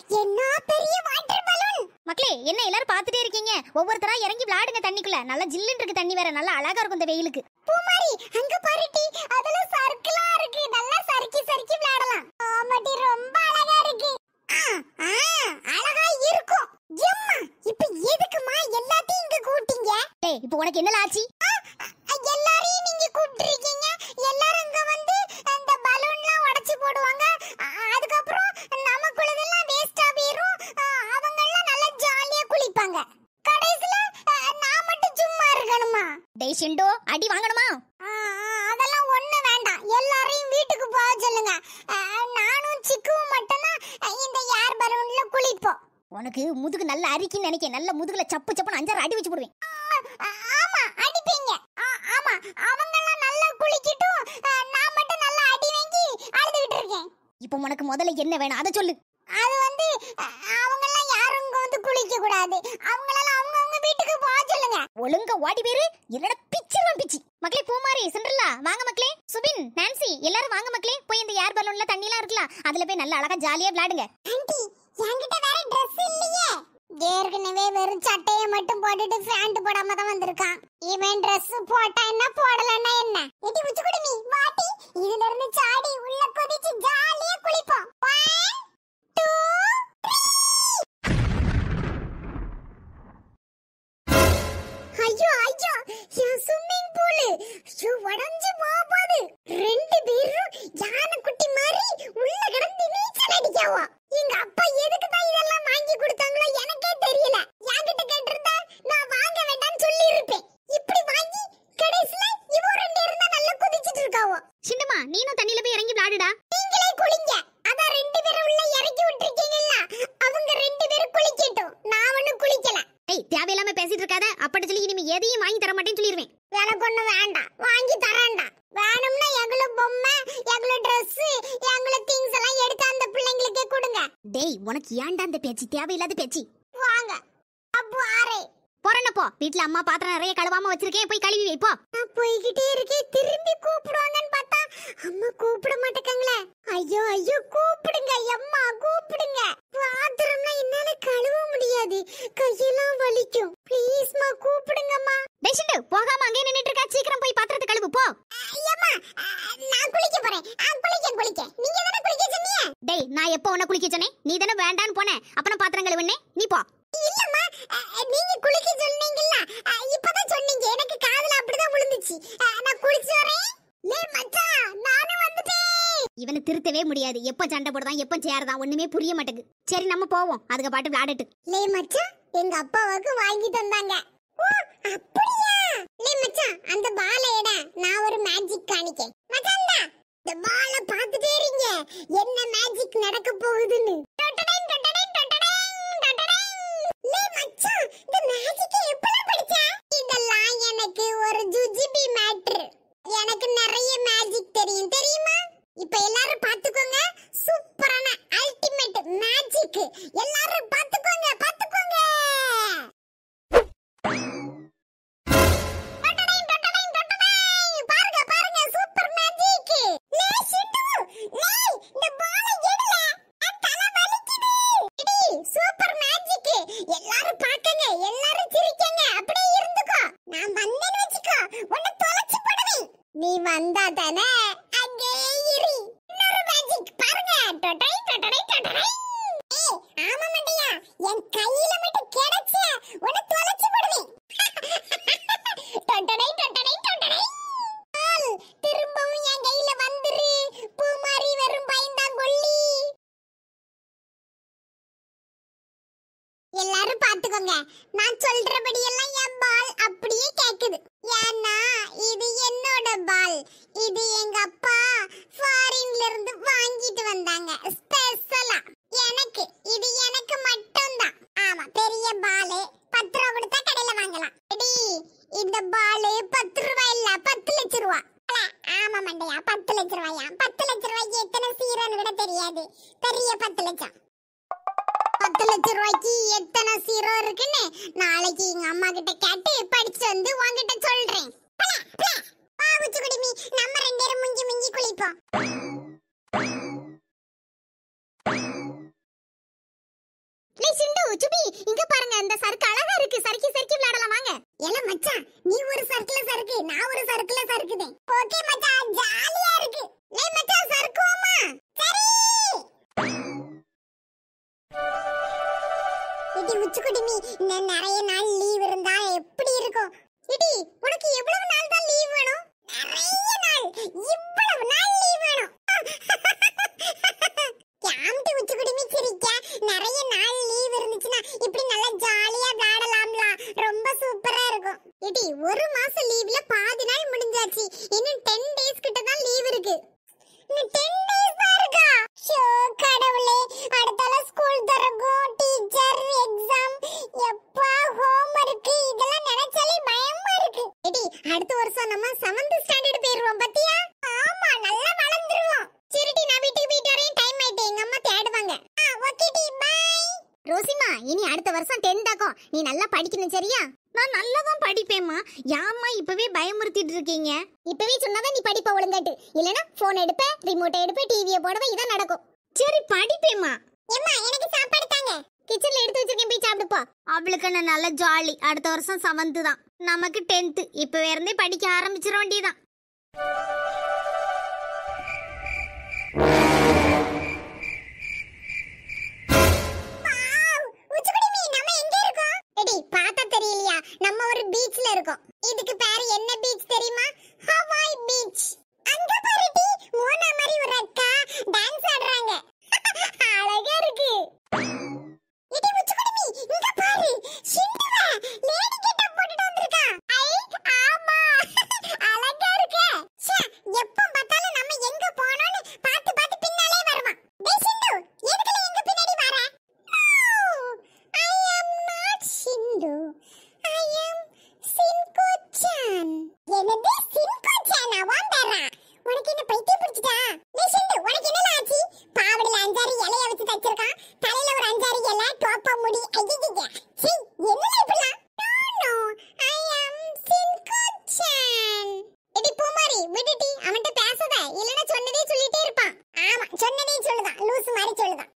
என்ன பெரிய water balloon மக்களே என்ன எல்லாரும் பார்த்துட்டே இருக்கீங்க ஒவ்வொருத்தரா இறங்கி விளையாடுங்க தண்ணிக்குள்ள நல்லா ஜில்லுன்னு இருக்கு தண்ணி வேற நல்லா அழகா இருக்கும் இந்த வெயிலுக்கு பூமாரி அங்க பாருட்டி அதுல சர்க்கிளா இருக்கு நல்லா சறுக்கி சறுக்கி விளையாடலாம் ஆமாட்டி ரொம்ப அழகா இருக்கு ஆ, ஆ, அழகா இருக்கும் எம்மா இப்ப எதுக்குமா எல்லாத்தையும் இங்க கூட்டிங்க டேய் இப்போ உனக்கு என்னல ஆச்சு ஆ, அ, எல்லாரையும் நீங்க கூப்பிட்டுருக்கீங்க எல்லாரும் இங்க வந்து அந்த பலூன்லாம் உடைச்சு போடுவாங்க அ, அதுக்கப்புறம் நமக்குள்ளதெல்லாம் வேஸ்டா போயிரும் அவங்க எல்லாம் நல்லா ஜாலியா குளிப்பாங்க கடைசில அ, நான் மட்டும் சும்மா இருக்கணுமா டேய் ஷிண்டோ அடி வாங்கணுமா ஆ, ஆ, அதெல்லாம் ஒண்ணு வேண்டாம் எல்லாரையும் வீட்டுக்கு போக சொல்லுங்க ஆ, நானும் சிக்குவும் மட்டும்தான் அ, இந்த ஏர் பலூன்ல குளிப்போம் உனக்கு முதுகு நல்ல அரிக்குன்னு நினைக்க நல்ல முதுகுல சப்பு சப்புன்னு அஞ்சாறு அடி வச்சு போடுவேன் ஆ, ஆமா அடிப்பீங்க ஆ, ஆமா அவங்க எல்லாம் நல்லா குளிக்கட்டும் ஆ, நான் மட்டும் நல்லா அடி வாங்கி அழுதுகிட்டு இருக்கேன் இப்போ உனக்கு முதல்ல என்ன வேணும் அதை சொல்லு அது வந்து அவங்க எல்லாம் யாரும் இங்க வந்து குளிக்க கூடாது அவங்களெல்லாம் அவங்க அவங்க வீட்டுக்கு போக சொல்லுங்க ஒழுங்கா ஓடி பேரு இல்லனா பிச்சிரும் பிச்சி மக்களே பூமாரி சிண்ட்ரல்லா வாங்க மக்களே சுபின் நான்சி எல்லாரும் வாங்க மக்களே போய் இந்த ஏர் பலூன்ல தண்ணிலாம் இருக்குல்ல அதுல போய் நல்லா அழகா ஜாலியா விளையாடுங்க ஆண்டி என்கிட்ட வேற Dress இல்லையே ஏற்கனவே வெறும் சட்டைய மட்டும் போட்டுட்டு ஃபேண்ட் போடாம தான் வந்திருக்கான் இவன் Dress போட்டா என்ன போடலன்னா என்ன எடி உச்சி குடுமி வாட்டி இதுல இருந்து சாடி உள்ள குதிச்சு ஜாலியா குளிப்போம் One, two, three. ஐயோ ஐயோ என் ஸ்விம்மிங் பூல் ஐயோ உடைஞ்சு போகுது ரெண்டு பேரும் யானை குட்டி மாதிரி உள்ள கிடந்து நீச்சல் அடிக்காவோ எங்க அப்பா எதுக்கு தான் இதெல்லாம் வாங்கி கொடுத்தாங்களோ எனக்கே தெரியல என்கிட்ட கேட்டிருந்தா நான் வாங்க வேண்டாம்னு சொல்லி இருப்பேன் இப்படி வாங்கி கடைசில இவோ ரெண்டு இருந்தா நல்லா குதிச்சிட்டு இருக்காவோ சிண்டமா நீனும் தண்ணியில போய் இறங்கி விளையாடுடா நீங்களே குளிங்க அதான் ரெண்டு பேரும் உள்ள இறக்கி விட்டுருக்கீங்கல்ல அவங்க ரெண்டு பேரும் குளிக்கட்டும் நான் ஒண்ணும் குளிக்கல டேய் தேவையில்லாம பேசிட்டு இருக்காத அப்படி சொல்லி இனிமே எதையும் வாங்கி தர மாட்டேன்னு சொல்லிடுவேன் எனக்கு ஒண்ணு வேண்டாம் வாங்கி தரேன்டா வேணும்னா எங்கள பொம்மை எங்கள Dress எங்கள திங்ஸ் எல்லாம் எடுத்து அந்த பிள்ளைங்களுக்கே கொடுங்க டேய் உனக்கு ஏன்டா அந்த பேச்சு தேவையில்லாத பேச்சு வாங்க அப்போ ஆரே போறேன்ன போ வீட்ல அம்மா பாத்திரம் நிறைய கழுவாம வச்சிருக்கேன் போய் கழுவி வை போ நான் போய்கிட்டே இருக்கேன் திரும்பி கூப்பிடுவாங்கன்னு பார்த்தா அம்மா கூப்பிட மாட்டேங்காங்களே ஐயோ ஐயோ கூப்பிடுங்க அம்மா கூப்பிடுங்க பாத்திரம்னா என்னால கழுவ முடியாது கையெல்லாம் வலிக்கும் ப்ளீஸ்மா கூப்பிடுங்கம்மா டேய் சிண்டு போகாம அங்கே நின்னுட்டு இருக்கா சீக்கிரம் போய் பாத்திரத்தை கழுவு போ ஐயம்மா நான் குளிக்க போறேன் ஆ, குளிக்க குளிக்க நீங்க தானே குளிக்க சொன்னீங்க டேய் நான் எப்போ உன்னை குளிக்க சொன்னேன் நீ தானே வேண்டான்னு போனேன் அப்ப நான் பாத்திரம் கழுவுனே நீ போ இல்லம்மா அ, நீங்க குளிக்க சொன்னீங்கல்ல அ, இப்பதான் சொன்னீங்க எனக்கு காதுல அப்படிதான் விழுந்துச்சு அ, நான் குளிச்சு வரேன் லே மச்சான் நானும் வந்துட்டேன் இவனை திருத்தவே முடியாது எப்போ சண்டை போடுதான் எப்போ சேரதான் ஒண்ணுமே புரிய மாட்டேங்குது சரி நம்ம போவோம் அதுக்கு பாட்டு விளையாடட்டு லே மச்சான் எங்க அப்பாவுக்கு வாங்கி தந்தாங்க ஓ அப்படியா லே மச்சான் அந்த பால எட நான் ஒரு மேஜிக் காணிக்கேன் மச்சான் தா, இந்த பால பாத்துட்டே இருங்க என்ன மேஜிக் நடக்க போகுதுன்னு டொட்டடைன், டொட்டடைன், டொட்டடைன், டொட்டடைன். லே மச்சான் இந்த மேஜிக்கை எப்பலாம் படிச்ச இதெல்லாம் எனக்கு ஒரு ஜுஜிபி மேட்ரு எனக்கு நிறைய மேஜிக் தெரியும் தெரியுமா இப்ப எல்லாரும் பாத்துக்கோங்க சூப்பரான அல்டிமேட் மேஜிக் எல்லாரும் பாத்துக்கோங்க பாத்துக்கோங்க டொட்டடைன், டொட்டடைன், டொட்டடைன். பாருங்க பாருங்க சூப்பர் மேஜிக் லே சிண்டு லே இந்த பால எடுல என் தலை வலிக்குது இடி சூப்பர் மேஜிக் எல்லாரும் பாக்கங்க எல்லாரும் சிரிக்கங்க அப்படியே இருந்துக்கோ நான் வந்தேன்னு வெச்சுக்கோ உன்னை தொலைச்சு போடுவேன் நீ வந்தா தானே அங்கே இரு இன்னொரு மேஜிக் பாருங்க டொட்டை டொட்டடை டொட்டடை ஏய் ஆமா மண்டையா என் கையில மட்டும் கிடைச்ச உன்னை தொலைச்சு போடுவேன் டொட்டடை டொட்டடை டொட்டடை ஆல், திரும்பவும் என் கையில வந்துரு பூமாரி வெறும் பயந்தா கொல்லி எல்லாரும் பாத்துக்கோங்க நான் சொல்றபடி எல்லாம் என் பால் அப்படியே கேக்குது ஏன்னா இது என்னோட பால் இது எங்க அப்பா ஃபாரின்ல இருந்து வாங்கிட்டு வந்தாங்க ஸ்பெஷலா எனக்கு இது எனக்கு மட்டும்தான் ஆமா பெரிய பாலு பத்து ரூபா கொடுத்தா கடையில வாங்கலாம் எடி இந்த பாலு பத்து ரூபாய் இல்ல பத்து லட்சம் ரூபா அல, ஆமா மண்டையா பத்து லட்ச ரூபாயா பத்து லட்ச ரூபாய்க்கு எத்தனை சீரோன்னு கூட தெரியாது பெரிய பத்து லட்சம் பத்து லட்ச ரூபாய்க்கு எத்தனை சீரோ இருக்குன்னு நாளைக்கு எங்க அம்மா கிட்ட கேட்டு படிச்சு வந்து உன்கிட்ட சொல்றேன் பல, பல. வா, உச்சிக்குடுமி, நம்ம ரெண்டு பேரும் முங்கி முங்கி குளிப்போம் இந்த சறுக்கு அழகா இருக்கு சறுக்கி சறுக்கி விளையாடலாம் வாங்க ஏல மச்சான் நீ ஒரு சர்க்கிள் சறுக்கு நான் ஒரு சர்க்கிள் சறுக்குதேன் ஓகே மச்சான் ஜாலியா இருக்கு லே மச்சான் சறுக்குவோமா சரி இடி உச்சுக்குடிமி இன்னும் நிறைய நாள் லீவ் இருந்தா எப்படி இருக்கும் இடி உனக்கு எவ்வளவு நாள் தான் லீவ் வேணும் நிறைய நாள் இவ்வளவு நாள் லீவ் வேணும் கேம்டி உச்சுக்குடிமி சிரிக்க நிறைய நாள் லீவ் இருந்துச்சுன்னா இப்படி நல்லா ஜாலியா விளையாடலாம்ல ரொம்ப சூப்பரா இருக்கும் இடி ஒரு மாசம் லீவ்ல பாதி நாள் முடிஞ்சாச்சு இன்னும் 10 டேஸ் கிட்ட தான் லீவ் இருக்கு இன்னும் 10 டேஸ் தான் இருக்கா ஷோ கடவுளே அடுத்தால ஸ்கூல் திறக்கும் டீச்சர் எக்ஸாம் எப்பா ஹோம்வொர்க் இதெல்லாம் நினைச்சாலே பயமா இருக்கு இடி அடுத்த வருஷம் நம்ம 7th ஸ்டாண்டர்ட் போயிருவோம் பாத்தியா ஆமா நல்லா வளர்ந்துருவோம் சரிடி நான் வீட்டுக்கு போயிட்டு வரேன் டைம் ஆயிட்டு எங்க அம்மா தேடுவாங்க ஆ ஓகே டி பை ரோசிமா இனி அடுத்த வருஷம் டென்த்தாக்கும் நீ நல்லா படிக்கணும் சரியா நான் நல்லா தான் படிப்பேம்மா யாம்மா இப்பவே பயமுறுத்திட்டு இருக்கீங்க இப்பவே சொன்னாதான் நீ படிப்ப ஒழுங்காட்டு இல்லனா போன் எடுப்ப ரிமோட்டை எடுப்ப டிவியை போடுவ இதான் நடக்கும் சரி படிப்பேம்மா எம்மா எனக்கு சாப்பாடு தாங்க கிச்சன்ல எடுத்து வச்சிருக்கேன் போய் சாப்பிடுப்பா அவளுக்கு என்ன நல்ல ஜாலி அடுத்த வருஷம் செவன்த்து தான் நமக்கு டென்த்து இப்பவே இருந்தே படிக்க ஆரம்பிச்சிட வேண்டியதான் வாவ் உச்சுக்குடிமி நம்ம எங்க இருக்கோம் எடி பார்த்தா தெரியலையா நம்ம ஒரு பீச்ல இருக்கோம் இதுக்கு பேரு என்ன பீச் தெரியுமா ஹவாய் பீச் அங்க பாருடி மோனா மாதிரி ஒரு அக்கா டான்ஸ் ஆடுறாங்க அழகா இருக்கு எடி உச்சுக்குடிமி இங்க பாரு சிந்துவ லேடி கெட்டப் போட்டுட்டு வந்திருக்கா ஐ ஆமா அழகா இருக்கு ச்சே எப்ப பார்த்தாலும் நம்ம எங்க போனோம்னு பார்த்து பார்த்து பின்னாலே வருவான் டேய் சிந்து எதுக்கு நீ எங்க பின்னாடி வர No, I am not Sindhu. I am Sinko-chan. என்னது சின்கோ-சானா? வான் பேரா? உனக்கு என்ன பைத்தியம் பிடிச்சிட்டா? டேய் சிந்து, உனக்கு என்னல ஆச்சு? பாவாடையில அஞ்சாறு இலைய வச்சு தச்சிருக்கான். தலையில ஒரு அஞ்சாறு இலை, டோப்பா முடி. ஐயையைய. சீ, என்னல இப்படிலாம்? No, no, I am சின்கோ-chan. எடி பூமாரி, விடுடி. அவன்கிட்ட பேசாத. இல்லைன்னா சொன்னதே சொல்லிட்டே இருப்பான். ஆமா, சொன்னதே சொல்லுதான். லூசு மாதிரி சொல்லுதான்.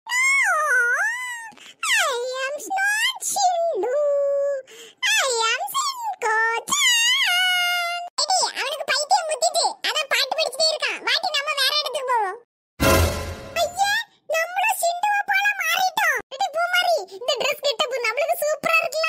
No, I am not Shindu. I am Sinko-chan. எடி, அவனுக்கு பைத்தியம் முத்திட்டு. அதான் பாட்டு படிச்சுட்டே இருக்கான். வாட்டி நம்ம வேற இடத்துக்கு போவோம். ஐயா, நம்மளும் சிண்டுவை போல மாறிட்டோம். எடி, பூமாரி, இந்த dress getup நம்மளுக்கு சூப்பரா இருக்குல்ல?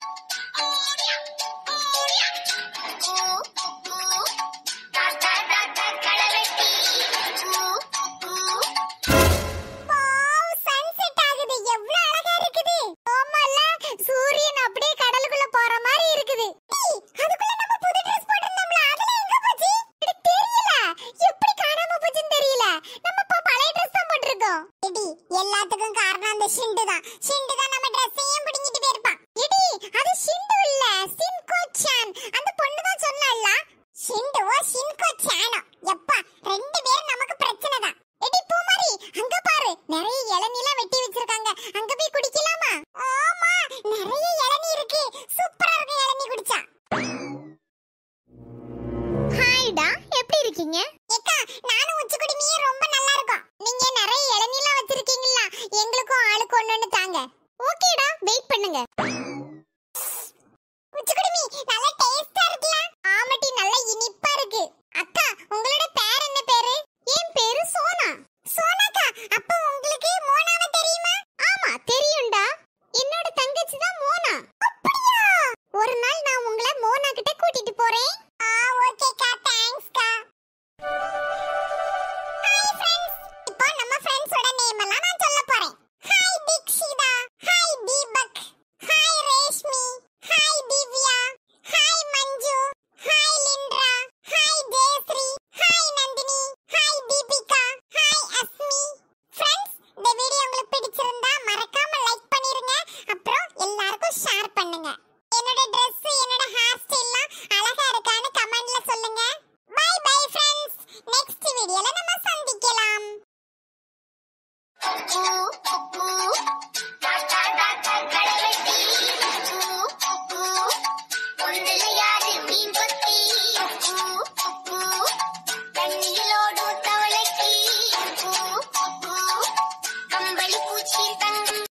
Wow, sunset ஆகுது. எவ்வளவு அழகா இருக்குது. ஆமால்ல, சூரியன் அப்படியே கடலுக்குள்ள போற மாதிரி இருக்குது. ஏய், அதுக்குள்ள நம்ம புது dress போட்டிருந்தோம்ல, அதெல்லாம் எங்க போச்சு? எனக்கு தெரியல. எப்படி காணாம போச்சுன்னு தெரியல. நம்ம இப்ப பழைய dress தான் போட்டிருக்கோம். எடி, எல்லாத்துக்கும் காரணம் அந்த ஷிண்டு தான். ஷிண்டு தான் நம்ம dress-ஐயும் பிடுங்கிட்டு போயிருப்பான். எடி, அது ஷிண்டு இல்ல, சின்கோ-சான். அந்த பொண்ணு தான் சொன்னாள்ல. ஷிண்டுவோ, சின்கோ-சானோ. எப்பா, ரெண்டு பேரும் நமக்கு பிரச்சனை தான். எடி பூமாரி அங்க பாரு நிறைய இளநீலாம் வெட்டி வச்சிருக்காங்க அங்க போய் குடிக்கலாமா ஆமா நிறைய இளநீ இருக்கு சூப்பரா இருக்கு இளநீ குடிச்சா ஹாய்டா எப்படி இருக்கீங்க ஏக்கா நானும் உச்சி குடிமியே ரொம்ப நல்லா இருக்கும் நீங்க நிறைய இளநீலாம் வச்சிருக்கீங்களா எங்களுக்கும் ஆளுக்கு ஒண்ணு தாங்க ஓகேடா வெயிட் பண்ணுங்க உச்சி குடிமி நல்ல டேஸ்டா இருக்குல ஆமாட்டி நல்ல இனிப்பா இருக்கு அக்கா உங்களோட பேர் என்ன பேரு என் பேரு சோனா சோனாக்கா அப்ப